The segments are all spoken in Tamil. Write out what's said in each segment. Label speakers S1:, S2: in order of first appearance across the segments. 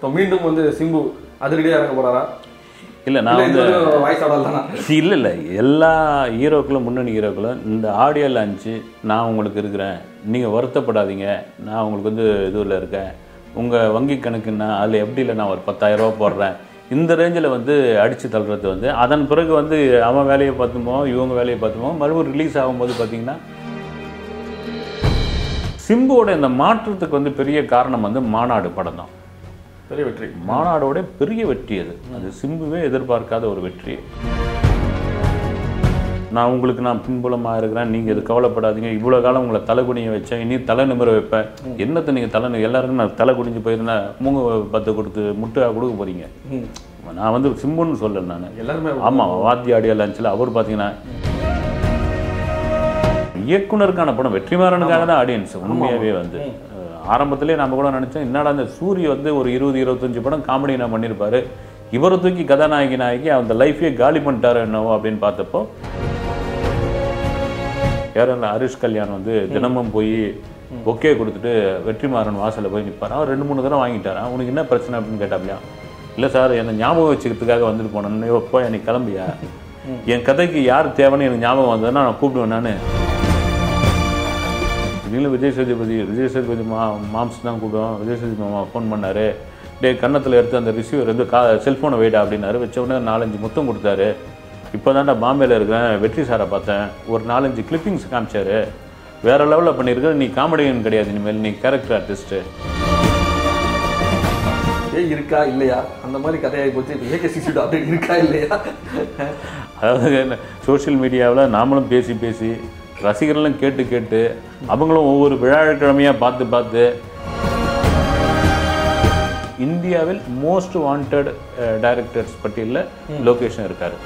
S1: ஸோ மீண்டும் வந்து சிம்பு அதிரடியாக இறங்க போறாரா
S2: இல்லை நான்
S1: இல்லை
S2: வந்து
S1: இது வாய்ஸ் ஆடல் தானா
S2: இல்லை இல்லை எல்லா ஹீரோக்களும் முன்னணி ஹீரோக்களும் இந்த ஆடியோ லான்ச்சு நான் உங்களுக்கு இருக்கிறேன் நீங்கள் வருத்தப்படாதீங்க நான் உங்களுக்கு வந்து இதுவில் இருக்கேன் உங்கள் வங்கி கணக்குன்னா அதில் எப்படி இல்லை நான் ஒரு 10000 ரூபாய் போடுறேன் இந்த ரேஞ்சில் வந்து அடித்து தள்ளுறது வந்து அதன் பிறகு வந்து அவன் வேலையை பார்த்துமோ இவங்க வேலையை பார்த்துமோ மறுபடியும் ரிலீஸ் ஆகும்போது பார்த்தீங்கன்னா சிம்புவோட இந்த மாற்றத்துக்கு வந்து பெரிய காரணம் வந்து மாநாடு படம் தான்
S1: பெரிய வெற்றி
S2: மாநாடோட பெரிய வெற்றி அது அது சிம்புவே எதிர்பார்க்காத ஒரு வெற்றி நான் உங்களுக்கு நான் பின்புலமாக இருக்கிறேன் நீங்கள் இது கவலைப்படாதீங்க இவ்வளோ காலம் உங்களை தலை குனிய வச்சேன் இனி தலை நிமிர வைப்பேன் என்னத்தை நீங்கள் தலை நி- எல்லாருக்கும் நான் தலை குனிஞ்சு போயிருந்தா மூங்க பத்து கொடுத்து முட்டை கொடுக்க போகிறீங்க
S1: ம்.
S2: நான் வந்து சிம்புன்னு சொல்ல நான்
S1: எல்லாருமே
S2: ஆமாம் வாத்தி ஆடியோ லான்ச்சில் அவர் பார்த்தீங்கன்னா இயக்குனருக்கான படம் வெற்றிமாறனுக்காக தான் ஆடியன்ஸ் உண்மையாகவே வந்து அஹ், ஆரம்பத்திலே நம்ம கூட நினச்சோம் என்னடா அந்த சூரிய வந்து ஒரு இருபது இருபத்தஞ்சு படம் காமெடி நான் பண்ணியிருப்பாரு இவரை தூக்கி கதாநாயகி நாயகி அந்த லைஃபே காலி பண்ணிட்டாரு என்னவோ அப்படின்னு பார்த்தப்போ கேரளா ஹரிஷ் கல்யாண் வந்து தினமும் போய் பொக்கே கொடுத்துட்டு வெற்றிமாறன் வாசல்ல போய் நிற்பார் அவர் ரெண்டு மூணு தடவை வாங்கிட்டாரான் உனக்கு என்ன பிரச்சனை அப்படின்னு கேட்டாப்லையா இல்லை சார் என்னை ஞாபகம் வச்சுக்கிறதுக்காக வந்துட்டு போனேன் "ஐயோ, போய் நீ கிளம்பியா என் கதைக்கு யார் தேவைன்னு எனக்கு ஞாபகம் வந்ததுன்னா நான் கூப்பிடுவேன் நான் திடீர்னு விஜய் சேதுபதி விஜய் சேதுபதி மா மாம்ஸ் தான் கூப்பிடுவோம் விஜய் சேதுபதி மாமா ஃபோன் பண்ணாரு டே கன்னத்தில் எடுத்து அந்த ரிசீவர் வந்து கா செல்ஃபோனை வைடா அப்படின்னாரு வச்ச உடனே நாலஞ்சு முத்தம் கொடுத்தாரு இப்போ தான்டா பாம்பேல இருக்கிறேன் வெற்றி சாரை பார்த்தேன் ஒரு நாலஞ்சு கிளிப்பிங்ஸ் காமிச்சாரு வேற லெவலில் பண்ணியிருக்க நீ காமெடியன் கிடையாது இனிமேல் நீ கேரக்டர் ஆர்டிஸ்ட்டு
S1: ஏய் இருக்கா இல்லையா அந்த மாதிரி கதையாகி போச்சு இப்போ ஏகே சிக்ஸ்டி அப்படி இருக்கா இல்லையா
S2: அதாவது சோஷியல் மீடியாவில் நாமளும் பேசி பேசி ரசிகர்களும் கேட்டு கேட்டு அவங்களும் ஒவ்வொரு விழாக்கிழமையாக பார்த்து பார்த்து இந்தியாவில் மோஸ்ட் வாண்டட் டைரக்டர்ஸ் பட்டியலில் லொகேஷன் இருக்காரு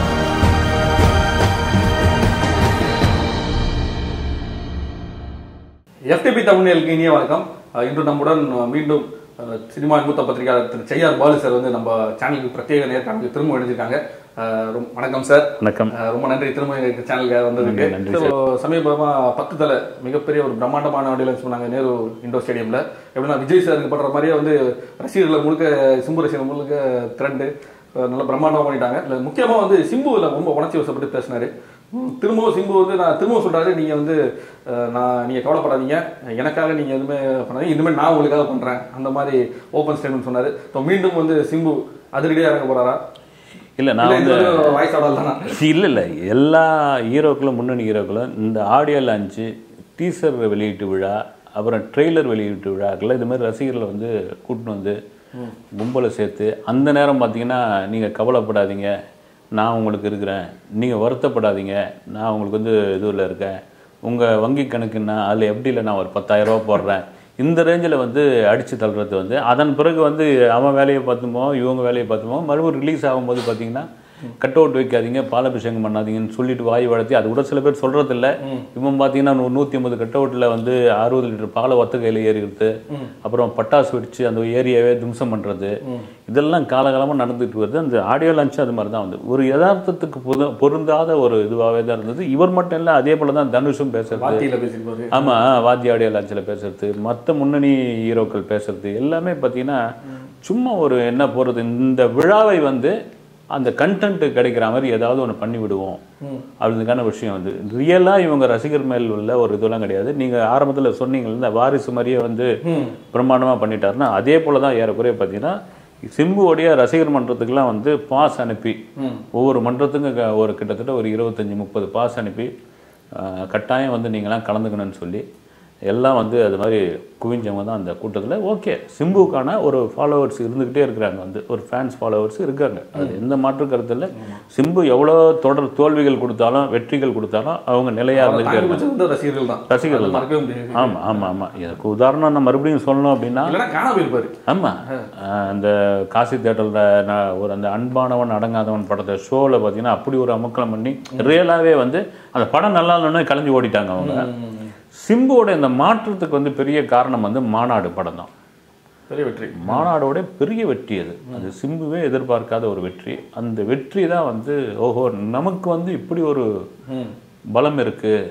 S1: எஃப்டிபி தமிழ்நேலுக்கு இனிய வணக்கம் அஹ் இன்று நம்முடன் அஹ், மீண்டும் அஹ், சினிமா மூத்த பத்திரிகையாளர் திரு செய்யார் பாலு சார் வந்து நம்ம சேனலுக்கு பிரத்யேக நேர்காணலுக்கு திரும்ப இணைஞ்சிருக்காங்க அஹ், ரொம்ப- வணக்கம் சார்
S2: வணக்கம்
S1: அஹ், ரொம்ப நன்றி திரும்ப எங்க சேனலுக்கு வந்ததுக்கு
S2: நன்றி
S1: So, சமீபமா பத்து தலை மிகப்பெரிய ஒரு பிரம்மாண்டமான ஆடியன்ஸ் பண்ணாங்க நேரு இண்டோர் ஸ்டேடியம்ல எப்படின்னா விஜய் சாருக்கு பண்ற மாதிரியே வந்து ரசிகர்களை முழுக்க சிம்பு ரசிகர்கள் முழுக்க திரண்டு அஹ், நல்லா பிரம்மாண்டமா பண்ணிட்டாங்க இதுல முக்கியமா வந்து சிம்புவில் ரொம்ப உணர்ச்சி வசப்பட்டு பேசினாரு ம், திரும்பவும் சிம்பு வந்து நான் திரும்பவும் சொல்றாரு நீங்க வந்து அஹ், நான் நீங்க கவலைப்படாதீங்க எனக்காக நீங்க எதுவுமே பண்ணாதீங்க இனிமேல் நான் உங்களுக்காக பண்றேன் அந்த மாதிரி ஓப்பன் ஸ்டேட்மெண்ட் சொன்னாரு இப்போ மீண்டும் வந்து சிம்பு அதிரடியாக இறங்க போறாரா
S2: இல்லை நான்
S1: இல்ல,
S2: வந்து
S1: இது வந்து வாய்ஸ் ஆடல் தானா
S2: இல்லை இல்லை எல்லா ஹீரோக்களும் முன்னணி ஹீரோக்களும் இந்த ஆடியோ லான்ச்சு டீசர் வெளியீட்டு விழா அப்புறம் ட்ரெய்லர் வெளியீட்டு விழாக்கள் இது மாதிரி ரசிகர்களை வந்து கூட்டின்னு வந்து கும்பலை சேர்த்து அந்த நேரம் பார்த்தீங்கன்னா நீங்கள் கவலைப்படாதீங்க நான் உங்களுக்கு இருக்கிறேன் நீங்கள் வருத்தப்படாதீங்க நான் உங்களுக்கு வந்து இதுவில் இருக்கேன் உங்கள் வங்கி கணக்குன்னா அதில் எப்படி இல்லை நான் ஒரு 10000 ரூபாய் போடுறேன் இந்த ரேஞ்சில் வந்து அடித்து தள்ளுறது வந்து அதன் பிறகு வந்து அவன் வேலையை பார்த்துமோ இவங்க வேலையை பார்த்துமோ மறுபடியும் ரிலீஸ் ஆகும்போது பார்த்தீங்கன்னா கட் அவுட் வைக்காதீங்க பாலாபிஷேகம் பண்ணாதீங்கன்னு சொல்லிட்டு வாய் வளர்த்தி அது கூட சில பேர் சொல்றதில்ல இவன் பார்த்தீங்கன்னா ஒரு நூற்றி ஐம்பது கட் அவுட்டில் வந்து அறுபது லிட்டர் பாலை ஒத்த கையில் ஏறிடுது அப்புறம் பட்டாசு வெடிச்சு அந்த ஏரியாவே தும்சம் பண்ணுறது இதெல்லாம் காலகாலமாக நடந்துட்டு வருது அந்த ஆடியோ லான்ச் அது மாதிரி தான் வந்து ஒரு யதார்த்தத்துக்கு பொது பொருந்தாத ஒரு இதுவாகவே தான் இருந்தது இவர் மட்டும் இல்லை அதே போல தான் தனுஷும் பேசுறது
S1: வார்த்தையில பேசியிருப்பாரு
S2: ஆமா வாத்தி ஆடியோ லான்ச்சில் பேசுறது மற்ற முன்னணி ஹீரோக்கள் பேசுறது எல்லாமே பார்த்தீங்கன்னா சும்மா ஒரு என்ன போறது இந்த விழாவை வந்து அந்த கண்டென்ட் கிடைக்கிற மாதிரி ஏதாவது ஒன்று பண்ணி விடுவோம் அப்படின்றதுக்கான விஷயம் வந்து ரியலாக இவங்க ரசிகர் மேல் உள்ள ஒரு இதெல்லாம் கிடையாது நீங்க ஆரம்பத்துல சொன்னீங்கல்ல இந்த வாரிசு மாதிரியே வந்து பிரம்மாண்டமா பண்ணிட்டாருன்னா அதே போல தான் ஏறக்குறைய பார்த்தீங்கன்னா சிம்புவோடைய ரசிகர் மன்றத்துக்குலாம் வந்து பாஸ் அனுப்பி ஒவ்வொரு மன்றத்துக்கும் க- ஒரு கிட்டத்தட்ட ஒரு இருபத்தஞ்சி முப்பது பாஸ் அனுப்பி ஆஹ், கட்டாயம் வந்து நீங்களாம் கலந்துக்கணும்னு சொல்லி எல்லாம் வந்து அது மாதிரி குவிஞ்சவங்க தான் அந்த கூட்டத்தில் ஓகே சிம்புக்கான ஒரு ஃபாலோவர்ஸ் இருந்துக்கிட்டே இருக்கிறாங்க வந்து ஒரு ஃபேன்ஸ் ஃபாலோவர்ஸ் இருக்காங்க அது எந்த மாற்று கருத்து இல்லை சிம்பு எவ்வளோ தொடர் தோல்விகள் கொடுத்தாலும் வெற்றிகள் கொடுத்தாலும் அவங்க நிலையாக இருந்துகிட்டே
S1: தாங்கி
S2: இருக்காங்க
S1: வச்சிருந்த ரசிகர்கள் தான்
S2: ரசிகர்கள்
S1: அது மறக்கவே முடியாது
S2: ஆமாம் ஆமாம் ஆமாம் இதுக்கு உதாரணம் நான் மறுபடியும் சொல்லணும் அப்படின்னா
S1: இல்லைன்னா காணாம போயிருப்பாரு
S2: ஆமாம் அந்த காசி தேட்டரில் நான் ஒரு அந்த அன்பானவன் அடங்காதவன் படத்தை ஷோவில் பார்த்தீங்கன்னா அப்படி ஒரு அமக்கலம் பண்ணி ரியலாகவே வந்து அந்த படம் நல்லா இல்லைன்னு கலைஞ்சு ஓடிட்டாங்க அவங்க சிம்புவோட இந்த மாற்றத்துக்கு வந்து பெரிய காரணம் வந்து மாநாடு படம் தான்
S1: பெரிய வெற்றி
S2: மாநாடோட பெரிய வெற்றி அது அது சிம்புவே எதிர்பார்க்காத ஒரு வெற்றி அந்த வெற்றி தான் வந்து ஓஹோ நமக்கு வந்து இப்படி ஒரு பலம் இருக்கு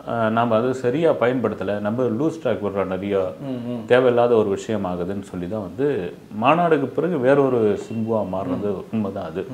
S2: அஹ், நாம அதை சரியா பயன்படுத்தலை நம்ம லூஸ் ட்ராக் விடுறோம் நிறைய தேவையில்லாத ஒரு விஷயம் ஆகுதுன்னு சொல்லி தான் வந்து மாநாடுக்கு பிறகு வேற ஒரு சிம்புவா மாறினது உண்மைதான் அது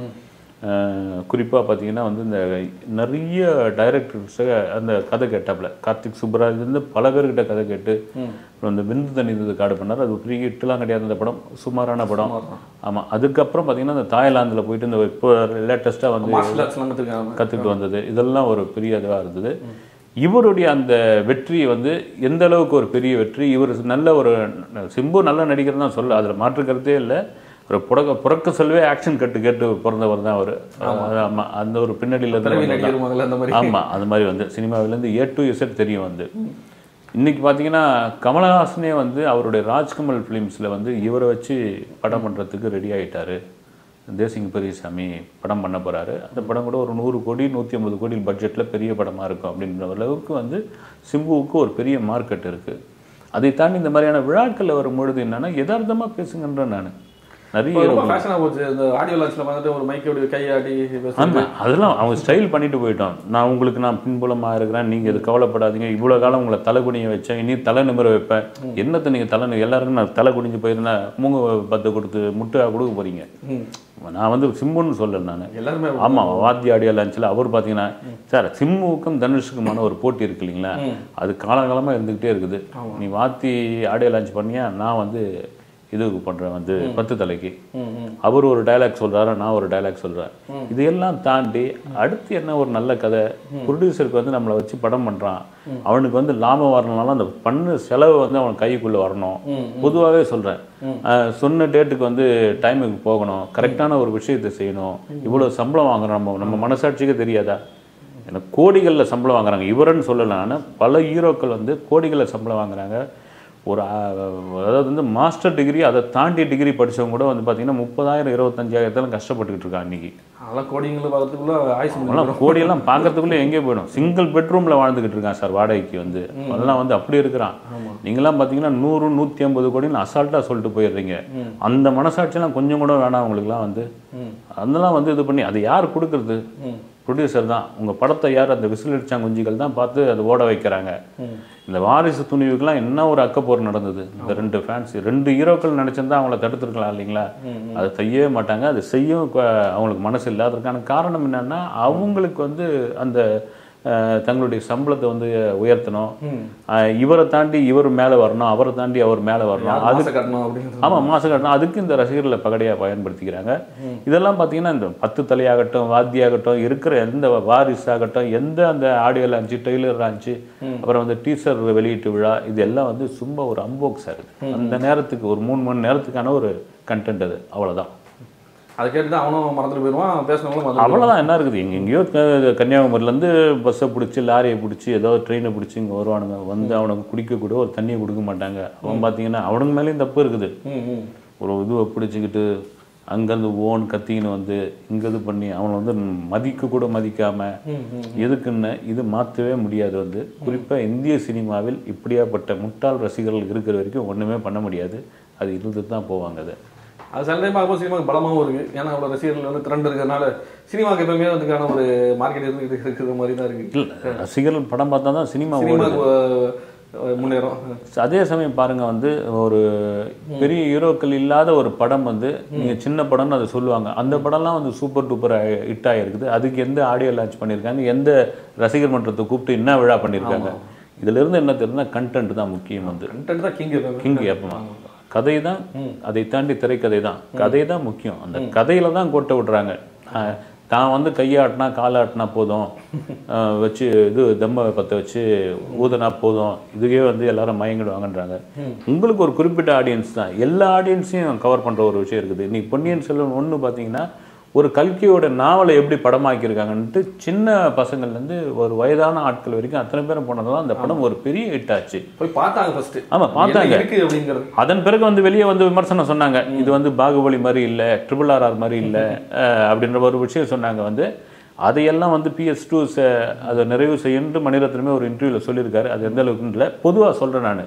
S2: குறிப்பாக பார்த்தீங்கன்னா வந்து இந்த நிறைய டைரக்டர்ஸை அந்த கதை கேட்டாப்புல கார்த்திக் சுப்ராஜ் இருந்து பல பேர்கிட்ட கதை கேட்டு அப்புறம் இந்த விந்து தண்ணி இது காடு பண்ணார் அது ஒரு பெரிய இட்டுலாம் கிடையாது அந்த படம் சுமாரான படம் ஆமாம் அதுக்கப்புறம் பார்த்தீங்கன்னா இந்த தாய்லாந்தில் போயிட்டு இந்த இப்போ லேட்டஸ்ட்டாக வந்து
S1: மார்ஷல் ஆர்ட்ஸ்லாம் கற்றுருக்காங்க
S2: கற்றுக்கிட்டு வந்தது இதெல்லாம் ஒரு பெரிய இதுவாக இருந்தது இவருடைய அந்த வெற்றி வந்து எந்த அளவுக்கு ஒரு பெரிய வெற்றி இவர் நல்ல ஒரு சிம்பு நல்ல நடிகர் தான் சொல்ல அதில் மாற்று கருத்தே இல்லை ஒரு புறக்க புறக்க சொல்லவே ஆக்ஷன் கட்டு கேட்டு பிறந்தவர் தான் அவர் ஆமாம் அந்த ஒரு பின்னணியில்
S1: பிறவி
S2: இருந்து
S1: நடிகர் முதல்ல அந்த மாதிரி
S2: ஆமாம் அது மாதிரி வந்து சினிமாவிலேருந்து ஏ டு இசட் தெரியும் வந்து இன்னைக்கு பார்த்தீங்கன்னா கமலஹாசனே வந்து அவருடைய ராஜ்கமல் ஃபிலிம்ஸில் வந்து இவரை வச்சு படம் பண்ணுறதுக்கு ரெடி ஆயிட்டாரு தேசிங் பெரியசாமி படம் பண்ண போகிறாரு அந்த படம் கூட ஒரு நூறு கோடி நூற்றி ஐம்பது கோடி பட்ஜெட்டில் பெரிய படமாக இருக்கும் அப்படின்ற அளவுக்கு வந்து சிம்புவுக்கு ஒரு பெரிய மார்க்கெட் இருக்குது அதை தாண்டி இந்த மாதிரியான விழாக்களில் வரும்பொழுது என்னன்னா யதார்த்தமாக பேசுங்கன்றேன் நான் நிறைய
S1: இப்போ ரொம்ப ஃபேஷனாக போச்சு இந்த ஆடியோ லான்ச்சில் வந்துட்டு ஒரு மைக்கோட கையாடி பேசுறது.
S2: ஆமாம் அதெல்லாம் அவங்க ஸ்டைல் பண்ணிட்டு போயிட்டோம் நான் உங்களுக்கு நான் பின்புலமாக இருக்கிறேன் நீங்கள் இது கவலைப்படாதீங்க இவ்வளோ காலம் உங்களை தலை குனிய வச்சேன் இனி தலை நிமிர வைப்பேன் என்னத்தை நீங்கள் தலை நி- எல்லாருக்கும் நான் தலை குனிஞ்சு போயிருந்தா மூங்க பத்து கொடுத்து முட்டை கொடுக்க போறீங்க
S1: ம்.
S2: நான் வந்து சிம்புன்னு சொல்லல நான்
S1: எல்லாருமே
S2: ஆமாம் வாத்தி ஆடியோ லான்ச்சில் அவர் பார்த்தீங்கன்னா சார் சிம்முவுக்கும் தனுஷுக்குமான ஒரு போட்டி இருக்கு இல்லைங்களா அது காலகாலமாக இருந்துக்கிட்டே இருக்குது நீ வாத்தி ஆடியோ லான்ச் பண்ணியா நான் வந்து இதுக்கு பண்ணுறேன் வந்து பத்து தலைக்கு
S1: ம் ம்
S2: அவர் ஒரு டயலாக் சொல்றாரு நான் ஒரு டயலாக் சொல்றேன் இதையெல்லாம் தாண்டி அடுத்து என்ன ஒரு நல்ல கதை ப்ரொடியூசருக்கு வந்து நம்மளை வச்சு படம் பண்றான் அவனுக்கு வந்து லாபம் வரணும்னாலும் அந்த பண்ண செலவு வந்து அவன் கைக்குள்ள வரணும் பொதுவாகவே சொல்றேன் அஹ், சொன்ன டேட்டுக்கு வந்து டைமுக்கு போகணும் கரெக்டான ஒரு விஷயத்தை செய்யணும் இவ்வளவு சம்பளம் வாங்குறோம் நம்ம நம்ம மனசாட்சிக்கு தெரியாதா எனக்கு கோடிகளில் சம்பளம் வாங்குறாங்க இவருன்னு சொல்லல நான் பல ஹீரோக்கள் வந்து கோடிகளில் சம்பளம் வாங்குறாங்க ஒரு அஹ், அதாவது வந்து மாஸ்டர் டிகிரி அதை தாண்டி டிகிரி படிச்சவங்க கூட வந்து பார்த்தீங்கன்னா முப்பதாயிரம் இருபத்தஞ்சாயிரத்தெல்லாம் கஷ்டப்பட்டுக்கிட்டு இருக்கான் இன்னைக்கு
S1: அதெல்லாம் கோடிங்களை பார்க்கறதுக்குள்ள ஆயுசு முடியும்
S2: அவங்களாம் கோடியெல்லாம் பார்க்கறதுக்குள்ளே எங்கே போயிடும் சிங்கிள் பெட்ரூமில் வாழ்ந்துக்கிட்டு இருக்கான் சார் வாடகைக்கு வந்து அதெல்லாம் வந்து அப்படி இருக்கிறான் நீங்களாம் பார்த்தீங்கன்னா நூறு நூற்றி ஐம்பது கோடின்னு அசால்ட்டாக சொல்லிட்டு போயிடுறீங்க அந்த மனசாட்சியெல்லாம் கொஞ்சம் கூட வேணாம் உங்களுக்குலாம் வந்து அதெல்லாம் வந்து இது பண்ணி அது யார் கொடுக்குறது ப்ரொடியூசர் தான் உங்கள் படத்தை யார் அந்த விசில் அடிச்சாங்குஞ்சிகள் தான் பார்த்து அதை ஓட வைக்கிறாங்க இந்த வாரிசு துணிவுக்கெல்லாம் என்ன ஒரு அக்கப்போர் நடந்தது இந்த ரெண்டு ஃபேன்ஸ் ரெண்டு ஹீரோக்கள் நினைச்சிருந்தா அவங்கள தடுத்துருக்கலாம் இல்லைங்களா அதை செய்யவே மாட்டாங்க அது செய்யவும் க- அவங்களுக்கு மனசு இல்லை அதற்கான காரணம் என்னன்னா அவங்களுக்கு வந்து அந்த அஹ், தங்களுடைய சம்பளத்தை வந்து உயர்த்தணும் அஹ், இவரை தாண்டி இவர் மேலே வரணும் அவரை தாண்டி அவர் மேலே வரணும் அது
S1: ஆசை காட்டணும் அப்படிங்கிறது
S2: ஆமாம் மாசு கட்டணம் அதுக்கு இந்த ரசிகர்களை பகடையாக பயன்படுத்திக்கிறாங்க இதெல்லாம் பார்த்தீங்கன்னா இந்த பத்து தலையாகட்டும் வாத்தியாகட்டும் இருக்கிற எந்த வாரிசு ஆகட்டும் எந்த அந்த ஆடியோ லான்ச்சு டெய்லர் லான்ச்சு அப்புறம் வந்து டீசர் வெளியீட்டு விழா இது எல்லாம் வந்து சும்மா ஒரு அம்போக்ஸாக இருக்குது அந்த நேரத்துக்கு ஒரு மூணு மணி நேரத்துக்கான ஒரு கண்டென்ட் அது அவ்வளவுதான்
S1: அதை கேட்டு தான் அவனும் மறந்துட்டு போயிடுவான் பேசினவங்களும் மறந்துட்டு
S2: அவ்வளோதான் என்ன இருக்குது எங்க எங்கேயோ க- கன்னியாகுமரியிலேருந்து பஸ்ஸை பிடிச்சி லாரியை பிடிச்சி ஏதோ ட்ரெயினை பிடிச்சி இங்கே வருவானுங்க வந்து அவனுக்கு குடிக்க கூட ஒரு தண்ணியை கொடுக்க மாட்டாங்க அவன் பார்த்தீங்கன்னா அவனுக்கு மேலேயும் தப்பு இருக்குது
S1: ம் ம்
S2: ஒரு இதுவை பிடிச்சிக்கிட்டு அங்கேருந்து ஓன் கத்தின்னு வந்து இங்கே இது பண்ணி அவனை வந்து மதிக்க கூட மதிக்காம எதுக்குன்னு இது மாற்றவே முடியாது வந்து குறிப்பாக இந்திய சினிமாவில் இப்படியாப்பட்ட முட்டாள் ரசிகர்கள் இருக்கிற வரைக்கும் ஒன்றுமே பண்ண முடியாது அது இருந்து தான் போவாங்க அது
S1: அது சில டைம் பார்க்கும்போது சினிமாக்கு பலமாகவும் இருக்கு ஏன்னா அவ்வளோ ரசிகர்கள் வந்து திரண்டு இருக்கிறதுனால சினிமாக்கு எப்பவுமே அதுக்கான ஒரு மார்க்கெட் இருந்து இருக்கிற மாதிரி தான் இருக்கு
S2: இல்லை ரசிகர்கள் படம் பார்த்தா தான் சினிமா ஓடுது
S1: சினிமாக்கு அஹ், முன்னேறும்
S2: அதே சமயம் பாருங்க வந்து ஒரு பெரிய ஹீரோக்கள் இல்லாத ஒரு படம் வந்து நீங்க சின்ன படம்னு அதை சொல்லுவாங்க அந்த படம்லாம் வந்து சூப்பர் டூப்பர் ஹிட் ஆகிருக்குது அதுக்கு எந்த ஆடியோ லான்ச் பண்ணியிருக்காங்க எந்த ரசிகர் மன்றத்தை கூப்பிட்டு என்ன விழா பண்ணியிருக்காங்க இதுல இருந்து என்ன தெரியுதுன்னா கண்டென்ட் தான் முக்கியம் வந்து
S1: கண்டென்ட் தான் கிங் எப்பவுமே
S2: கிங் எப்பமா கதை தான் அதை தாண்டி திரைக்கதை தான் கதை தான் முக்கியம் அந்த கதையில தான் கோட்டை விடுறாங்க ஆஹ், தான் வந்து கையாட்டினா காலாட்டினா போதும் ஆஹ், வச்சு இது தம்ம பற்ற வச்சு ஊதுனா போதும் இதுவே வந்து எல்லாரும் மயங்கிடுவாங்கன்றாங்க உங்களுக்கு ஒரு குறிப்பிட்ட ஆடியன்ஸ் தான் எல்லா ஆடியன்ஸையும் கவர் பண்ற ஒரு விஷயம் இருக்குது இன்னைக்கு பொன்னியின் செல்வன் ஒன்று பார்த்தீங்கன்னா ஒரு கல்கியோட நாவலை எப்படி படமாக்கியிருக்காங்கன்ட்டு சின்ன பசங்கள்லேருந்து ஒரு வயதான ஆட்கள் வரைக்கும் அத்தனை பேரும் போனதெல்லாம் அந்த படம் ஒரு பெரிய ஹிட் ஆச்சு
S1: போய் பார்த்தாங்க ஃபர்ஸ்ட்
S2: ஆமா, பார்த்தாங்க.
S1: இருக்கு அப்படிங்கிறது
S2: அதன் பிறகு வந்து வெளியே வந்து விமர்சனம் சொன்னாங்க இது வந்து பாகுபலி மாதிரி இல்லை ட்ரிபிள் ஆர்ஆர் மாதிரி இல்லை அப்படின்ற ஒரு விஷயம் சொன்னாங்க வந்து அதையெல்லாம் வந்து பிஎஸ் டூ அதை நிறைவு செய்யணுட்டு மணிரத்னமே ஒரு இன்டர்வியூவில் சொல்லியிருக்காரு அது எந்த அளவுக்கு இல்லை பொதுவாக சொல்கிறேன் நான்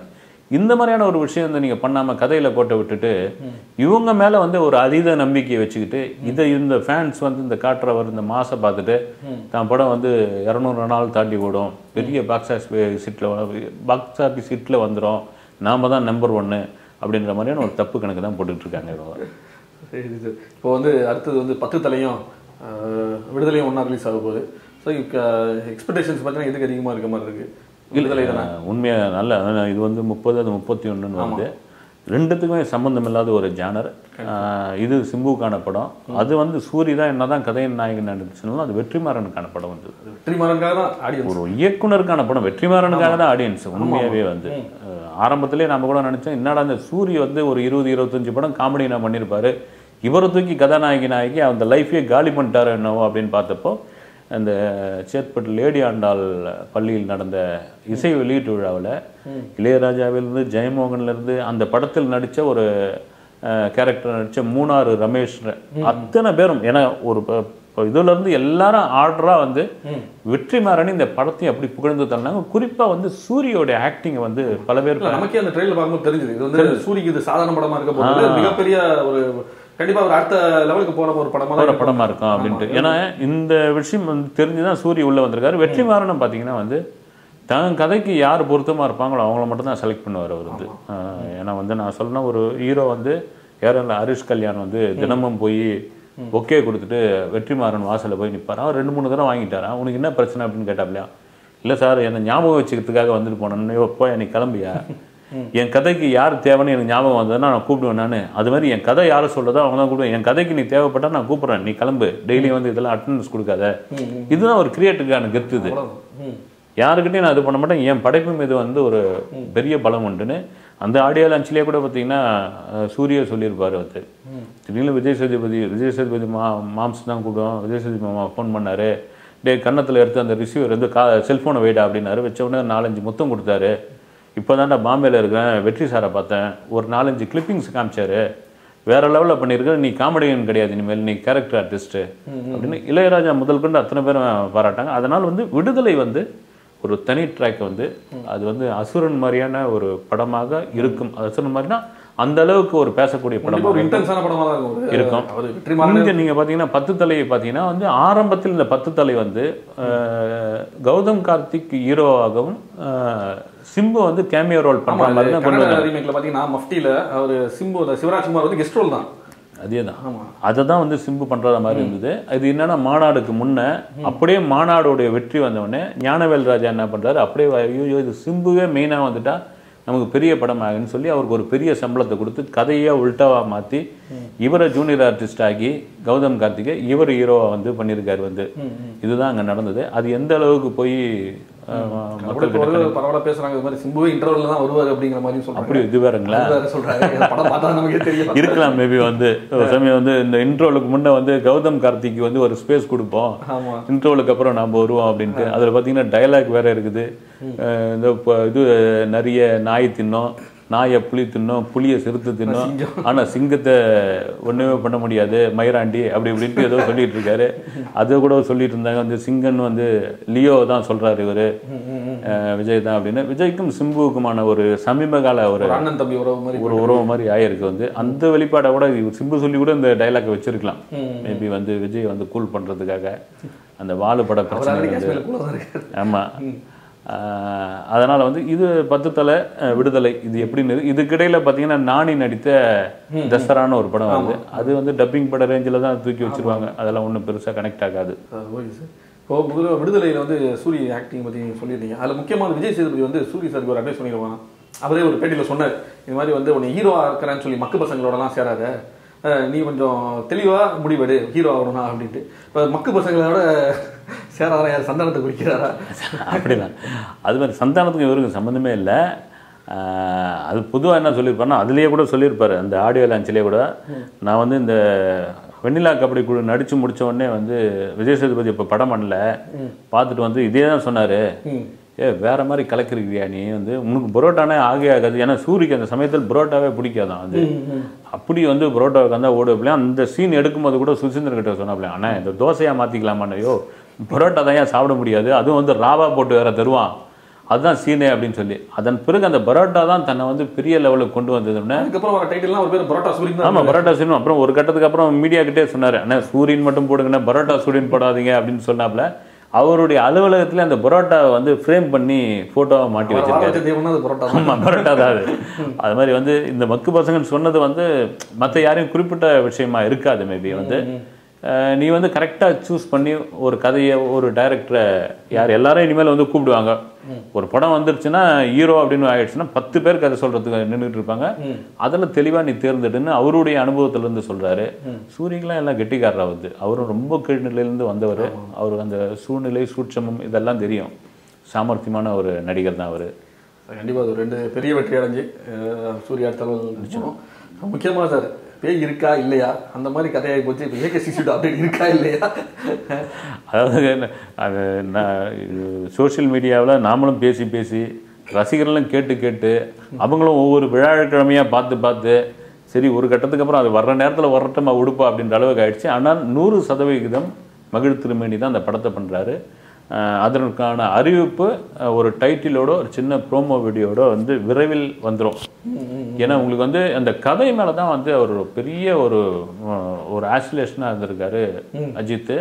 S2: இந்த மாதிரியான ஒரு விஷயம் வந்து நீங்கள் பண்ணாமல் கதையில் கோட்டை விட்டுட்டு இவங்க மேலே வந்து ஒரு அதீத நம்பிக்கையை வச்சுக்கிட்டு இதை இந்த ஃபேன்ஸ் வந்து இந்த காட்டுறவர் இந்த மாசை பார்த்துட்டு தான் படம் வந்து இரநூறு நாள் தாண்டி ஓடும் பெரிய பாக்ஸ் ஆஃபீஸ் சீட்டில் பாக்ஸ் ஆஃபீஸ் சீட்டில் வந்துடும் நாம தான் நம்பர் ஒன்று அப்படின்ற மாதிரியான ஒரு தப்பு கணக்கு தான் போட்டுட்டு இருக்காங்க இவங்க
S1: சரி சார் இப்போ வந்து அடுத்தது வந்து பத்து தலையும் ஆஹ், விடுதலையும் ஒன்றா ரிலீஸ் ஆக போகுது ஸோ எக்ஸ்பெக்டேஷன்ஸ் பார்த்தீங்கன்னா எதுக்கு அதிகமாக இருக்க மாதிரி இருக்கு விடுதலை தானே
S2: உண்மையா நல்ல அஹ் இது வந்து முப்பது அது முப்பத்தி ஒன்றுன்னு வந்து ரெண்டுத்துக்குமே சம்மந்தம் இல்லாத ஒரு ஜானர் இது சிம்புவுக்கான படம் அது வந்து சூரி தான் என்னதான் கதையின் நாயகன் நடிச்சுனாலும் அது வெற்றிமாறனுக்கான படம் வந்து
S1: வெற்றிமாறனுக்காக தான் ஆடியன்ஸ்
S2: ஒரு இயக்குனருக்கான படம் வெற்றிமாறனுக்காக தான் ஆடியன்ஸ் உண்மையாவே வந்து அஹ் ஆரம்பத்திலே நம்ம கூட நினைச்சோம் என்னடா அந்த சூரி வந்து ஒரு இருபது இருபத்தஞ்சு படம் காமெடி நான் பண்ணியிருப்பாரு இவரை தூக்கி கதாநாயகி நாயகி அந்த லைஃபே காலி பண்ணிட்டாரு என்னவோ அப்படின்னு பார்த்தப்போ அந்த சேத்பட்டு லேடி ஆண்டாள் பள்ளியில் நடந்த இசை வெளியீட்டு விழாவில் இளையராஜாவிலிருந்து ஜெயமோகன்லேருந்து அந்த படத்தில் நடித்த ஒரு கேரக்டர் நடித்த மூணாறு ரமேஷ் அத்தனை பேரும் ஏன்னா ஒரு ப- இப்ப இதுல இருந்து எல்லாரும் ஆர்டரா வந்து வெற்றிமாறன் இந்த படத்தையும் அப்படி புகழ்ந்து தந்தாங்க குறிப்பா வந்து சூரியோட ஆக்டிங் வந்து பல பேர்
S1: இல்ல, நமக்கே அந்த ட்ரெயிலர் பார்க்கும்போது தெரிஞ்சது இது வந்து சூரிக்கு இது சாதாரண படமா இருக்க போகுது மிகப்பெரிய ஒரு கண்டிப்பா ஒரு அடுத்த லெவலுக்கு போற ஒரு படமா தான்
S2: ஒரு
S1: இருக்கும்.
S2: படமா இருக்கும் அப்படின்ட்டு ஏன்னா இந்த விஷயம் வந்து தெரிஞ்சுதான் சூரிய உள்ள வந்திருக்காரு வெற்றிமாறனும் பாத்தீங்கன்னா வந்து தன் கதைக்கு யார் பொருத்தமா இருப்பாங்களோ அவங்கள மட்டும் தான் செலக்ட் பண்ணுவார் அவர் வந்து ஆஹ் ஏன்னா வந்து நான் சொன்ன ஒரு ஹீரோ வந்து யாரும் இல்ல, ஹரிஷ் கல்யாண் வந்து தினமும் போய் ஒக்கே கொடுத்துட்டு வெற்றிமாறன் வாசல்ல போய் நிப்பாரு அவர் ரெண்டு மூணு தடவை வாங்கிட்டாரா உனக்கு என்ன பிரச்சனை அப்படின்னு கேட்டாப்லையா இல்லை சார் என்னை ஞாபகம் வச்சுக்கிறதுக்காக வந்துட்டு போனேன்னு போய் எனக்கு கிளம்பியா என் கதைக்கு யார் தேவைன்னு எனக்கு ஞாபகம் வந்ததுன்னா நான் கூப்பிடுவேன் நான் அது மாதிரி என் கதை யாரை சொல்றதோ அவங்க தான் கூப்பிடுவேன் என் கதைக்கு நீ தேவைப்பட்டா நான் கூப்பிடுறேன் நீ கிளம்பு டெய்லி வந்து இதெல்லாம் அட்டண்டன்ஸ் கொடுக்காத இதுதான் ஒரு கிரியேட்டருக்கான கெத்து இது
S1: அவ்வளவுதான். ம்.
S2: யாருக்கிட்டையும் நான் இது பண்ண மாட்டேன் என் படைப்பு மீது வந்து ஒரு பெரிய பலம் உண்டுன்னு அந்த ஆடியோ லான்ச்லேயே கூட பார்த்தீங்கன்னா அஹ், சூர்யா சொல்லியிருப்பாரு வந்து திடீர்னு விஜய் சேதுபதி விஜய் சேதுபதி மா மாம்ஸ் தான் கூப்பிடுவோம் விஜய் சேதுபதி மாமா ஃபோன் பண்ணாரு டே கன்னத்தில் எடுத்து அந்த ரிசீவர் வந்து கா செல்ஃபோனை வைடா அப்படின்னாரு வச்ச உடனே நாலஞ்சு முத்தம் கொடுத்தாரு இப்போ தான்டா பாம்பேல இருக்கிறேன் வெற்றி சாரை பார்த்தேன் ஒரு நாலஞ்சு கிளிப்பிங்ஸ் காமிச்சாரு வேற லெவலில் பண்ணியிருக்க நீ காமெடியன் கிடையாது இனிமேல் நீ கேரக்டர் ஆர்டிஸ்ட் அப்படின்னு இளையராஜா முதல் கொண்டு அத்தனை பேரும் பாராட்டாங்க அதனால் வந்து விடுதலை வந்து ஒரு தனி ட்ராக் வந்து அது வந்து அசுரன் மாதிரியான ஒரு படமாக இருக்கும் அசுரன் மாதிரினா அந்த அளவுக்கு ஒரு பேசக்கூடிய
S1: கண்டிப்பா
S2: படமாக
S1: ஒரு இன்டென்ஸான படமா தான் இருக்கும் ஒரு-
S2: இருக்கும்.
S1: அவர் வெற்றிமாறன்
S2: இங்க நீங்க பாத்தீங்கன்னா பத்து தலையை பாத்தீங்கன்னா வந்து ஆரம்பத்தில் இந்த பத்து தலை வந்து அஹ், கௌதம் கார்த்திக் ஹீரோவாகவும் அஹ், சிம்பு வந்து கேமியோ ரோல்
S1: ஆமா
S2: பண்ற மாதிரி தான் கொண்டு
S1: கன்னட
S2: வந்தாங்க
S1: ரீமேக்ல பாத்தீங்கன்னா மஃப்டில அவர் சிம்பு அந்த சிவராஜ் குமார் வந்து கெஸ்ட் ரோல் தான்
S2: அதேதான்
S1: ஆமா
S2: அதை தான் வந்து சிம்பு பண்ற மாதிரி இருந்தது அது என்னன்னா மாநாடுக்கு முன்ன அப்படியே மாநாடுடைய வெற்றி வந்த உடனே ஞானவேல் ராஜா என்ன பண்றாரு அப்படியே ஐயோ இது சிம்புவே மெயினா வந்துட்டா நமக்கு பெரிய படம் ஆகுன்னு சொல்லி அவருக்கு ஒரு பெரிய சம்பளத்தை கொடுத்து கதையை உல்டாவா மாத்தி இவரை ஜூனியர் ஆர்டிஸ்ட் ஆகி கௌதம் கார்த்திகை இவர் ஹீரோவா வந்து பண்ணியிருக்காரு வந்து இதுதான் அங்க நடந்தது அது எந்த அளவுக்கு போய் அஹ்,
S1: கூட
S2: மக்கள்
S1: இப்போ ஒரு பரவாயில்ல பேசுறாங்க இது மாதிரி சிம்புவே இன்டர்வல்ல தான் வருவார் அப்படிங்கிற மாதிரி சொல்றாங்க
S2: அப்படி இது வேறுங்களா
S1: அது வேற சொல்றாரு இந்த படம் பார்த்தா நமக்கே தெரியும்
S2: இருக்கலாம் மேபி வந்து ஒரு சமயம் வந்து இந்த இன்ட்ரோலுக்கு முன்ன வந்து கௌதம் கார்த்திக்கு வந்து ஒரு ஸ்பேஸ் கொடுப்போம்
S1: ஆமா
S2: இன்ட்ரோலுக்கு அப்புறம் நாம வருவோம் அப்படின்ட்டு அதுல பாத்தீங்கன்னா டயலாக் வேற இருக்குது அஹ் இந்த ப- இது நிறைய நாய் தின்னோம் நாயை புலி தின்னோம் புளியை சிறுத்து தின்னோம் ஆனா சிங்கத்தை ஒண்ணுமே பண்ண முடியாது மயிராண்டி அப்படி இப்படின்ட்டு ஏதோ சொல்லிட்டு இருக்காரு அது கூட சொல்லிட்டு இருந்தாங்க வந்து சிங்கன் வந்து லியோ தான் சொல்றாரு இவரு அஹ் விஜய் தான் அப்படின்னு விஜய்க்கும் சிம்புவுக்குமான ஒரு சமீப கால ஒரு
S1: ஒரு அண்ணன் தம்பி உறவு மாதிரி
S2: ஒரு உறவு மாதிரி ஆயிருக்கு வந்து அந்த வெளிப்பாடை கூட இவர் சிம்பு சொல்லி கூட இந்த டைலாக் வச்சிருக்கலாம் மேபி வந்து விஜய் வந்து கூல் பண்றதுக்காக அந்த வாழுபட
S1: அவர்
S2: பிரச்சனை
S1: ஆல்ரெடி
S2: வந்து
S1: காஷ்மீர்ல கூட தான் இருக்காரு
S2: ஆமா ஆஹ் அதனால வந்து இது பத்து தலை அஹ் விடுதலை இது எப்படின்னு இதுக்கிடையில பாத்தீங்கன்னா நானி நடித்த தசரான்னு ஒரு படம் வருது அது வந்து டப்பிங் பட ரேஞ்சில் தான் தூக்கி வச்சிருவாங்க அதெல்லாம் ஒன்றும் பெருசா கனெக்ட் ஆகாது
S1: ஓகே சார் இப்போ முதல்ல விடுதலையில் வந்து சூரிய ஆக்டிங் பற்றி நீங்கள் சொல்லியிருந்தீங்க அதில் முக்கியமான விஜய் சேதுபதி வந்து சூரிய சாருக்கு ஒரு அட்வைஸ் பண்ணிடுவான் அவரே ஒரு பேட்டியில் சொன்னார் இது மாதிரி வந்து உன்னை ஹீரோ ஆக்கிறேன்னு சொல்லி மக்கு பசங்களோடலாம் சேராத அஹ் நீ கொஞ்சம் தெளிவாக முடிவெடு ஹீரோ ஆகணும்னா அப்படின்ட்டு இப்போ மக்கு பசங்களோட சேராதா யார் சந்தானத்தை குறிக்கிறாரா
S2: அப்படிதான் அது மாதிரி சந்தானத்துக்கும் இவருக்கும் சம்மந்தமே இல்லை ஆஹ் அது பொதுவாக என்ன சொல்லியிருப்பாருன்னா அதுலேயே கூட சொல்லியிருப்பாரு அந்த ஆடியோ லான்ச்லேயே கூட நான் வந்து இந்த வெண்ணிலா கபடி குழு நடிச்சு முடிச்ச உடனே வந்து விஜய் சேதுபதி இப்போ படம் பண்ணல பார்த்துட்டு வந்து இதே தான் சொன்னாரு ஏ வேற மாதிரி கலக்கிருக்கியா நீ வந்து உனக்கு புரோட்டானே ஆகே ஆகாது ஏன்னா சூரிக்கு அந்த சமயத்தில் புரோட்டாவே பிடிக்காதான் வந்து அப்படி வந்து புரோட்டாவுக்கு வந்தால் ஓடுப்பிலையா அந்த சீன் எடுக்கும்போது கூட சுசீந்திரன் கிட்ட சொன்னாப்லையா அண்ணா இந்த தோசையா மாற்றிக்கலாமாண்ணையோ புரோட்டா தான் ஏன் சாப்பிட முடியாது அதுவும் வந்து ராவா போட்டு வேற தருவான் அதுதான் சீனே அப்படின்னு சொல்லி அதன் பிறகு அந்த பரோட்டா தான் தன்னை வந்து பெரிய லெவலுக்கு கொண்டு வந்ததுன்னு
S1: அதுக்கப்புறம் வர டைட்டில்லாம் ஒரு பேர் பரோட்டா சூரியன் தான்
S2: ஆமா பரோட்டா சூரியன் அப்புறம் ஒரு கட்டத்துக்கு அப்புறம் மீடியா கிட்டே சொன்னாரு அண்ணா சூரியன் மட்டும் போடுங்கண்ணா பரோட்டா சூரியன் போடாதீங்க அப்படின்னு சொன்னாப்ல அவருடைய அலுவலகத்துல அந்த பரோட்டா வந்து ஃப்ரேம் பண்ணி போட்டோவை மாட்டி வச்சிருக்காரு
S1: வாரத்து தெய்வம்னா அது பரோட்டா தான்
S2: ஆமா பரோட்டா தான் அது அது மாதிரி வந்து இந்த மக்கு பசங்கன்னு சொன்னது வந்து மற்ற யாரையும் குறிப்பிட்ட விஷயமா இருக்காது மேபி வந்து அஹ், நீ வந்து கரெக்டாக சூஸ் பண்ணி ஒரு கதையை ஒரு டைரக்டரை யார் எல்லாரும் இனிமேல் வந்து கூப்பிடுவாங்க ஒரு படம் வந்துருச்சுன்னா ஹீரோ அப்படின்னு ஆயிடுச்சுன்னா பத்து பேர் கதை சொல்றதுக்கு நின்றுட்டு இருப்பாங்க அதில் தெளிவாக நீ தேர்ந்தெடுன்னு அவருடைய அனுபவத்துல இருந்து சொல்றாரு சூரியன்லாம் எல்லாம் கெட்டிக்காரரா வந்து அவரும் ரொம்ப கீழ்நிலையிலேருந்து வந்தவர் அவர் அந்த சூழ்நிலை சூட்சமம் இதெல்லாம் தெரியும் சாமர்த்தியமான ஒரு நடிகர் தான் அவர்
S1: கண்டிப்பா அது ரெண்டு பெரிய வெற்றி அடைஞ்சு அஹ், சூர்யா தலைவர் நிச்சயம் முக்கியமா சார் பேய் இருக்கா இல்லையா அந்த மாதிரி கதையாகி போச்சு இப்போ ஏகே சிக்ஸ்டி அப்டேட் இருக்கா இல்லையா
S2: அதாவது என்ன, அது சோஷியல் மீடியாவில் நாமளும் பேசி பேசி ரசிகர்களும் கேட்டு கேட்டு அவங்களும் ஒவ்வொரு விழாக்கிழமையாக பார்த்து பார்த்து சரி ஒரு கட்டத்துக்கு அப்புறம் அது வர்ற நேரத்தில் வரட்டமா உடுப்பா அப்படின்ற அளவுக்கு ஆயிடுச்சு ஆனால் நூறு சதவிகிதம் மகிழ் திருமேனி தான் அந்த படத்தை பண்ணுறாரு அதற்கான அறிவிப்பு அஹ், ஒரு டைட்டிலோட ஒரு சின்ன ப்ரோமோ வீடியோட வந்து விரைவில் வந்துடும் ஏன்னா உங்களுக்கு வந்து அந்த கதை மேலே தான் வந்து அவர் ஒரு பெரிய ஒரு அஹ், ஒரு ஆசிலேஷனாக இருந்திருக்காரு அஜித்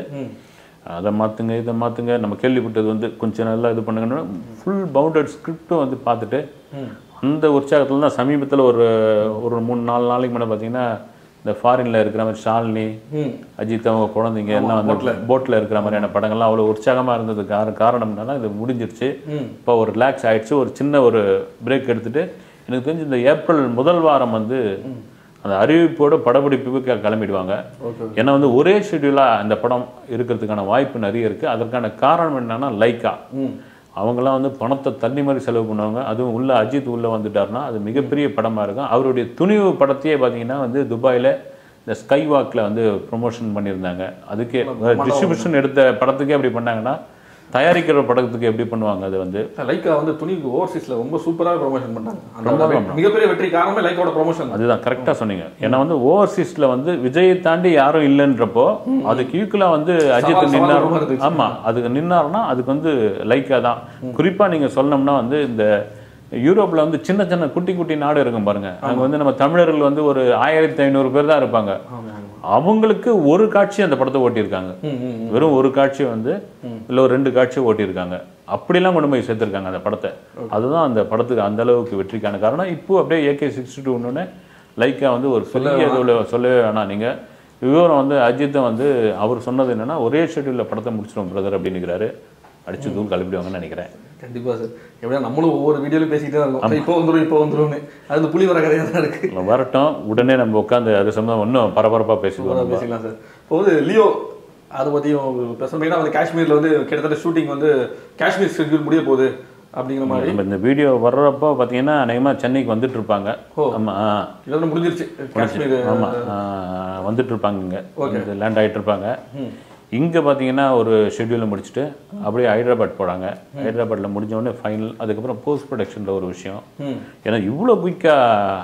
S2: அதை மாற்றுங்க இதை மாற்றுங்க நம்ம கேள்விப்பட்டது வந்து கொஞ்சம் நல்லா இது பண்ணுங்கன்னா ஃபுல் பவுண்டட் ஸ்கிரிப்டும் வந்து பார்த்துட்டு அந்த உற்சாகத்தில் தான் சமீபத்தில் ஒரு ஒரு மூணு நாலு நாளைக்கு முன்னாடி பார்த்தீங்கன்னா இந்த ஃபாரின்ல இருக்கிற மாதிரி ஷாலினி அஜித் அவங்க குழந்தைங்க எல்லாம் வந்து போட்டில் இருக்கிற மாதிரியான படங்கள்லாம் அவ்வளோ உற்சாகமாக இருந்ததுக்கு கார- காரணம் என்னன்னா இது முடிஞ்சிருச்சு இப்போ ஒரு ரிலாக்ஸ் ஆயிடுச்சு ஒரு சின்ன ஒரு பிரேக் எடுத்துட்டு எனக்கு தெரிஞ்சு இந்த ஏப்ரல் முதல் வாரம் வந்து அந்த அறிவிப்போட படப்பிடிப்புக்கு கிளம்பிடுவாங்க ஏன்னா வந்து ஒரே ஷெட்யூலாக இந்த படம் இருக்கிறதுக்கான வாய்ப்பு நிறைய இருக்கு அதற்கான காரணம் என்னன்னா லைக்கா அவங்கெல்லாம் வந்து பணத்தை தண்ணி மாதிரி செலவு பண்ணுவாங்க அதுவும் உள்ள அஜித் உள்ள வந்துட்டாருன்னா அது மிகப்பெரிய படமா இருக்கும் அவருடைய துணிவு படத்தையே பார்த்தீங்கன்னா வந்து துபாயில இந்த ஸ்கை வாக்ல வந்து ப்ரொமோஷன் பண்ணியிருந்தாங்க அதுக்கே டிஸ்ட்ரிபியூஷன் எடுத்த படத்துக்கே அப்படி பண்ணாங்கன்னா தயாரிக்கிற படத்துக்கு எப்படி பண்ணுவாங்க அது வந்து
S1: லைக்கா வந்து துணி ஓவர்சீஸ்ல ரொம்ப சூப்பராக ப்ரொமோஷன் பண்ணாங்க அந்த மிகப்பெரிய வெற்றி காரணமே லைக்கோட ப்ரொமோஷன்
S2: அதுதான் கரெக்டாக சொன்னீங்க ஏன்னா வந்து ஓவர்சீஸ்ல வந்து விஜயை தாண்டி யாரும் இல்லைன்றப்போ அதுக்கு ஈக்குவலா வந்து அஜித்
S1: சவால்
S2: நின்னார்
S1: சவால் இருந்துச்சு.
S2: ஆமா அதுக்கு நின்னாருன்னா அதுக்கு வந்து லைக்கா தான் குறிப்பா நீங்க சொல்லணும்னா வந்து இந்த யூரோப்ல வந்து சின்ன சின்ன குட்டி குட்டி நாடு இருக்கும் பாருங்க அங்க வந்து நம்ம தமிழர்கள் வந்து ஒரு ஆயிரத்தி ஐநூறு பேர் தான் இருப்பாங்க அவங்களுக்கு ஒரு காட்சி அந்த படத்தை ஓட்டியிருக்காங்க வெறும் ஒரு காட்சி வந்து இல்ல ஒரு ரெண்டு காட்சி ஓட்டியிருக்காங்க அப்படிலாம் கொண்டு போய் சேர்த்திருக்காங்க அந்த படத்தை அதுதான் அந்த படத்துக்கு அந்த அளவுக்கு வெற்றிக்கான காரணம் இப்போ அப்படியே ஏகே சிக்ஸ்டி டூ லைக்கா வந்து ஒரு பெரிய இதுல சொல்லவே வேணாம் நீங்க விவரம் வந்து அஜித்தும் வந்து அவர் சொன்னது என்னன்னா ஒரே ஷெட்யூல்ல படத்தை முடிச்சிடும் பிரதர் அப்படின்னுக்கிறாரு அடிச்சு தூள் கிளப்பிடுவாங்கன்னு நினைக்கிறேன்
S1: கண்டிப்பா சார் எப்படியா நம்மளும் ஒவ்வொரு வீடியோலையும் பேசிக்கிட்டே தான் இருக்கோம் இப்போ வந்துரும் இப்போ வந்துரும்னு அது இந்த புலி வர கதையாக தான் இருக்கு
S2: நம்ம வரட்டும் உடனே நம்ம உட்காந்து அது சம்பந்தம் இன்னும் பரபரப்பா பேசிடுவோம் நம்ம.
S1: பேசிக்கலாம் சார் இப்போ வந்து லியோ அதை பற்றியும் பேசணும் வந்து காஷ்மீரில் வந்து கிட்டத்தட்ட ஷூட்டிங் வந்து காஷ்மீர் ஷெட்யூல் முடிய போகுது அப்படிங்கிற மாதிரி
S2: நம்ம இந்த வீடியோ வர்றப்போ பார்த்தீங்கன்னா அநேகமாக சென்னைக்கு வந்துட்டு இருப்பாங்க ஆமா ஆ.
S1: இதெல்லாம் முடிஞ்சிருச்சு காஷ்மீர்
S2: ஆமா ஆ, வந்துட்டு இருப்பாங்க இங்க வந்து லேண்ட் ஆயிட்டு இருப்பாங்க இங்க பாத்தீங்கன்னா ஒரு ஷெட்யூலை முடிச்சுட்டு அப்படியே ஹைதராபாத் போறாங்க ஹைதராபாத்ல முடிஞ்ச உடனே ஃபைனல் அதுக்கப்புறம் போஸ்ட் ப்ரொடக்ஷன்ல ஒரு விஷயம் ஏன்னா இவ்வளோ குயிக்கா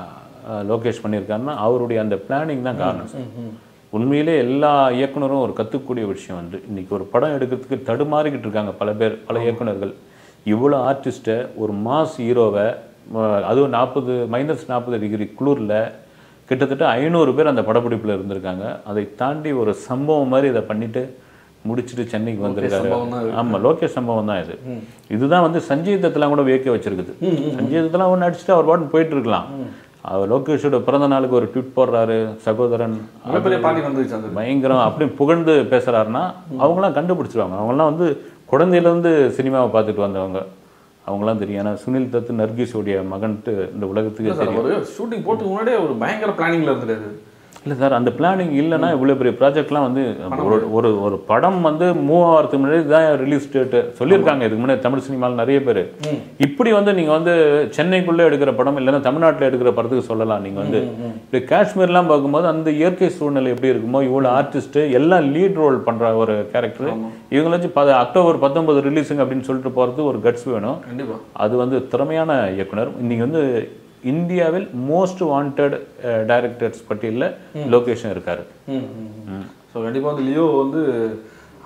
S2: லோகேஷ் பண்ணியிருக்காருன்னா அவருடைய அந்த பிளானிங் தான் காரணம் சார் உண்மையிலே எல்லா இயக்குனரும் ஒரு கத்துக்கக்கூடிய விஷயம் வந்து இன்னைக்கு ஒரு படம் எடுக்கிறதுக்கு தடுமாறிக்கிட்டு இருக்காங்க பல பேர் பல இயக்குனர்கள் இவ்வளோ ஆர்டிஸ்ட்டை ஒரு மாஸ் ஹீரோவை அதுவும் நாற்பது மைனஸ் நாற்பது டிகிரி குளிரில் கிட்டத்தட்ட ஐநூறு பேர் அந்த படப்பிடிப்பில் இருந்திருக்காங்க அதை தாண்டி ஒரு சம்பவம் மாதிரி இதை பண்ணிட்டு முடிச்சுட்டு சென்னைக்கு வந்திருக்காரு
S1: சம்பவம் தான்
S2: ஆமா லோகேஷ் சம்பவம் தான் இது இதுதான் வந்து சஞ்சய் தத்தெல்லாம் கூட வியக்க வச்சிருக்குது சஞ்சய் தத்தெல்லாம் ஒன்று அடிச்சுட்டு அவர் பாட்டு போயிட்டு இருக்கலாம் அவர் லோகேஷோட பிறந்த நாளுக்கு ஒரு ட்வீட் போடுறாரு சகோதரன்
S1: மிகப்பெரிய பாட்டி வந்துருச்சு அந்த
S2: பயங்கரம் அப்படி புகழ்ந்து பேசுறாருன்னா அவங்களாம் கண்டுபிடிச்சிருவாங்க அவங்களாம் வந்து குழந்தையிலேருந்து சினிமாவை பார்த்துட்டு வந்தவங்க அவங்களாம் தெரியும் ஏன்னா சுனில் தத்து நர்கிஸோடைய மகன்ட்டு இந்த உலகத்துக்கு தெரியும்
S1: ஒரு ஷூட்டிங் போட்டு முன்னாடியே ஒரு பயங்கர பிளானிங்ல இருந்துட்டாரு
S2: இல்லை சார் அந்த பிளானிங் இல்லைன்னா இவ்வளோ பெரிய ப்ராஜெக்ட்லாம் வந்து ஒரு ஒரு ஒரு படம் வந்து மூவ் ஆகிறதுக்கு முன்னாடி தான் ரிலீஸ் டேட்டு சொல்லியிருக்காங்க இதுக்கு முன்னாடி தமிழ் சினிமாவில் நிறைய பேர் இப்படி வந்து நீங்கள் வந்து சென்னைக்குள்ளே எடுக்கிற படம் இல்லைன்னா தமிழ்நாட்டில் எடுக்கிற படத்துக்கு சொல்லலாம் நீங்கள் வந்து இப்படி காஷ்மீர்லாம் பார்க்கும்போது அந்த இயற்கை சூழ்நிலை எப்படி இருக்குமோ இவ்வளோ ஆர்டிஸ்ட்டு எல்லாம் லீட் ரோல் பண்ணுற ஒரு கேரக்டர் இவங்களை வச்சு ப அக்டோபர் பத்தொன்பது ரிலீஸுங்க அப்படின்னு சொல்லிட்டு போகிறதுக்கு ஒரு கட்ஸ் வேணும்
S1: கண்டிப்பா
S2: அது வந்து திறமையான இயக்குனர் இன்னைக்கு வந்து இந்தியாவில் மோஸ்ட் வாண்டட் டைரக்டர்ஸ் பட்டியலில் லொகேஷன் இருக்காரு
S1: ஸோ கண்டிப்பா வந்து லியோ வந்து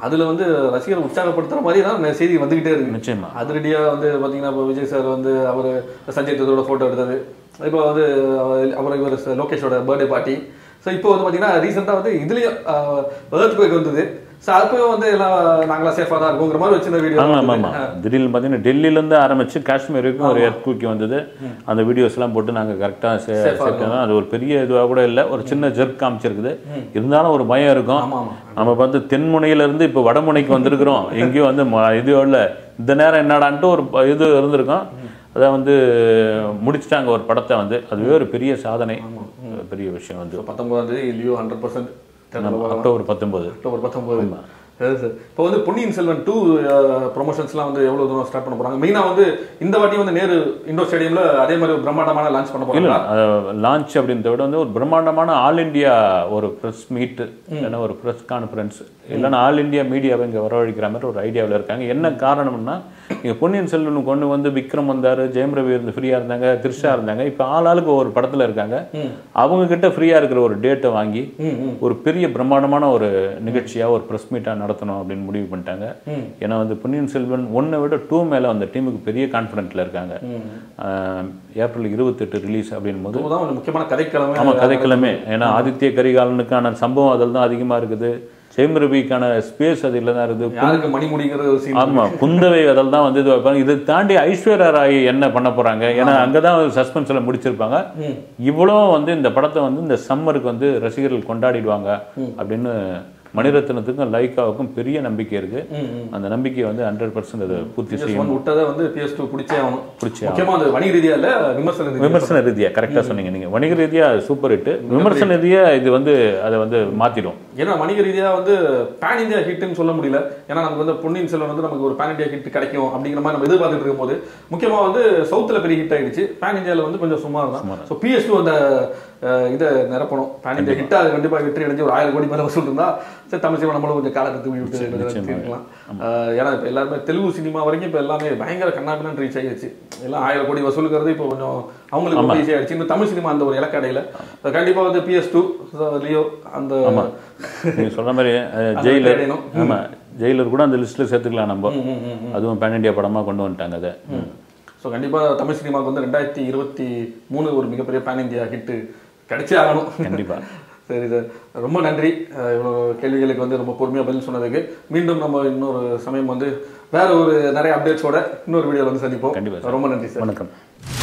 S1: அதுல வந்து ரசிகரை உற்சாகப்படுத்துற மாதிரி தான் நிறைய செய்தி வந்துகிட்டே இருக்கு
S2: நிச்சயமா
S1: அதிரடியா வந்து பாத்தீங்கன்னா இப்போ விஜய் சார் வந்து அவர் சஞ்சய் தத்தோட போட்டோ எடுத்தது இப்போ வந்து அவர் அவர் இவர் லோகேஷோட பர்த்டே பார்ட்டி ஸோ இப்போ வந்து பாத்தீங்கன்னா ரீசெண்டாக வந்து இதுலயும் ஏர்த் குவேக் வந்தது ஸோ அப்பயும் வந்து எல்லாம் நாங்களா சேஃபாக தான் இருக்கோங்கிற மாதிரி வச்சிருந்த வீடியோ
S2: ஆமா ஆமா ஆமா திடீர்னு பார்த்தீங்கன்னா டெல்லியிலேருந்து ஆரம்பிச்சு காஷ்மீர் வரைக்கும் ஒரு எர்த்குக்கி வந்தது அந்த வீடியோஸ் எல்லாம் போட்டு நாங்கள் கரெக்டாக சேர்த்தோம் அது ஒரு பெரிய இதுவாக கூட இல்லை ஒரு சின்ன ஜெர்க் காமிச்சிருக்குது இருந்தாலும் ஒரு பயம் இருக்கும்
S1: ஆமா ஆமா
S2: நம்ம வந்து தென்முனையில இருந்து இப்போ வடமுனைக்கு வந்திருக்கிறோம் எங்கேயும் வந்து ம- இது இல்லை இந்த நேரம் என்னடான்ட்டு ஒரு ப- இது இருந்திருக்கும் அதை வந்து முடிச்சிட்டாங்க ஒரு படத்தை வந்து அதுவே ஒரு பெரிய சாதனை பெரிய விஷயம் வந்து
S1: ஸோ பத்தொன்பதாம் தேதி லியோ ஹண்ட்ரட் பர்சன்ட்
S2: அக்டோபர் பத்தொன்பது
S1: அக்டோபர் பத்தொன்பது சரி சார் இப்போ வந்து பொன்னியின் செல்வன் டூ ப்ரொமோஷன்ஸ்லாம் வந்து எவ்வளவு தூரம் ஸ்டார்ட் பண்ண போறாங்க மெயினா வந்து இந்த வாட்டி வந்து நேரு இண்டோர் ஸ்டேடியம்ல அதே மாதிரி ஒரு பிரம்மாண்டமான லான்ச் பண்ண
S2: இல்ல
S1: போறாங்க
S2: லான்ச் அப்படின்றத விட வந்து ஒரு பிரம்மாண்டமான ஆல் இந்தியா ஒரு ப்ரெஸ் மீட் இல்லைன்னா ஒரு ப்ரெஸ் கான்ஃபரன்ஸ் இல்லைன்னா ஆல் இந்தியா மீடியாவை இங்கே வரவழைக்கிற மாதிரி ஒரு ஐடியாவில் இருக்காங்க என்ன காரணம்னா இங்கே பொன்னியின் செல்வன் கொண்டு வந்து விக்ரம் வந்தார் ஜெயம் ரவி இருந்து ஃப்ரீயாக இருந்தாங்க த்ரிஷா இருந்தாங்க இப்போ ஆள் ஆளுக்கு ஒரு படத்தில் இருக்காங்க அவங்க கிட்ட ஃப்ரீயாக இருக்கிற ஒரு டேட்டை வாங்கி
S1: ம், ம்.
S2: ஒரு பெரிய பிரம்மாண்டமான ஒரு நிகழ்ச்சியாக ஒரு ப்ரெஸ் மீட்டாக நடத்தணும் அப்படின்னு முடிவு பண்ணிட்டாங்க
S1: ம்.
S2: ஏன்னா வந்து பொன்னியின் செல்வன் ஒன்றை விட டூ மேலே அந்த டீமுக்கு பெரிய கான்ஃபிடென்ட்டில் இருக்காங்க ஆஹ் ஏப்ரல் இருபத்தெட்டு ரிலீஸ் அப்படின் போது
S1: தான் ஒரு முக்கியமான கதைக்கிழமை
S2: ஆமா கதைக்கிழமை ஏன்னா ஆதித்ய கரிகாலனுக்கான சம்பவம் அதில் தான் அதிகமா இருக்குது ஜெயம் ரவிக்கான ஸ்பேஸ் அதில் தான் இருக்குது
S1: யாருக்கு மணிமுடிங்கிற ஒரு சீன்
S2: ஆமா குந்தவை அதில் தான் வந்து இது வைப்பாங்க இதை தாண்டி ஐஸ்வர்யா ராய் என்ன பண்ண போறாங்க ஏன்னா அங்கதான் சஸ்பென்ஸ்ல முடிச்சிருப்பாங்க
S1: ம்.
S2: இவ்வளோ வந்து இந்த படத்தை வந்து இந்த சம்மருக்கு வந்து ரசிகர்கள் கொண்டாடிடுவாங்க அப்படின்னு மணிரத்னத்துக்கும் லைக்காவுக்கும் பெரிய நம்பிக்கை இருக்கு
S1: ம், ம்.
S2: அந்த நம்பிக்கையை வந்து ஹண்ட்ரட் பர்சன்ட் அதை பூர்த்தி செய்யும்
S1: ஒன் விட்டதை வந்து பிஎஸ் டூ பிடிச்சே ஆகணும்
S2: பிடிச்சே
S1: முக்கியமா அது வணிக ரீதியா இல்ல விமர்சன ரீதியா
S2: விமர்சன ரீதியா கரெக்டா சொன்னீங்க நீங்க வணிக ரீதியா சூப்பர் ஹிட் விமர்சன ரீதியா இது வந்து அதை வந்து மாத்திடும்
S1: ஏன்னா வணிக ரீதியா வந்து பேன் இந்தியா ஹிட்னு சொல்ல முடியல ஏன்னா நமக்கு வந்து பொன்னியின் செல்வன் வந்து நமக்கு ஒரு பேன் இந்தியா ஹிட் கிடைக்கும் அப்படிங்கிற மாதிரி நம்ம எதிர்பார்த்துட்டு இருக்கும்போது முக்கியமா வந்து சவுத்துல பெரிய ஹிட் ஆயிடுச்சு பேன் இந்தியால வந்து கொஞ்சம் சுமார் தான் ஸோ பிஎஸ் டூ அந்த அஹ், இதை நிரப்பணும் பேன் இந்தியா ஹிட் அது கண்டிப்பா வெற்றி அடைஞ்சு ஒரு ஆயிரம் கோடி மேல வசூல் இருந்தா சரி தமிழ் சினிமா நம்மளும் கொஞ்சம் காலத்தை தூவி விட்டு இருக்கலாம் ஏன்னா இப்போ எல்லாருமே தெலுங்கு சினிமா வரைக்கும் இப்போ எல்லாமே பயங்கர கண்ணாபின்னு ரீச் ஆகிடுச்சு எல்லாம் ஆயிரம் கோடி வசூலுங்கிறது இப்போ கொஞ்சம் அவங்களுக்கு ரொம்ப ஈஸி ஆயிடுச்சு இந்த தமிழ் சினிமா அந்த ஒரு இலக்கடையில கண்டிப்பா வந்து பிஎஸ் டூ லியோ அந்த
S2: நீங்க சொல்ற மாதிரி அஹ்,
S1: அந்த
S2: ஜெயிலர்
S1: தேடணும்.
S2: ஆமா ஜெயிலர் கூட அந்த லிஸ்ட்ல சேர்த்துக்கலாம் நம்ம
S1: ம், ம், ம்.
S2: அதுவும் பேன் இண்டியா படமா கொண்டு வந்துட்டாங்க அதை
S1: ஸோ கண்டிப்பாக தமிழ் சினிமாவுக்கு வந்து ரெண்டாயிரத்தி இருபத்தி மூணு ஒரு மிகப்பெரிய பேன் இந்தியா ஹிட்டு கிடைச்சே ஆகணும்
S2: கண்டிப்பா
S1: சரி சார் ரொம்ப நன்றி அஹ் இவ்வளோ கேள்விகளுக்கு வந்து ரொம்ப பொறுமையாக பதில் சொன்னதுக்கு மீண்டும் நம்ம இன்னொரு சமயம் வந்து வேற ஒரு நிறைய அப்டேட்ஸோட இன்னொரு வீடியோவில் வந்து
S2: கண்டிப்பா
S1: சந்திப்போம் ரொம்ப நன்றி சார்
S2: வணக்கம்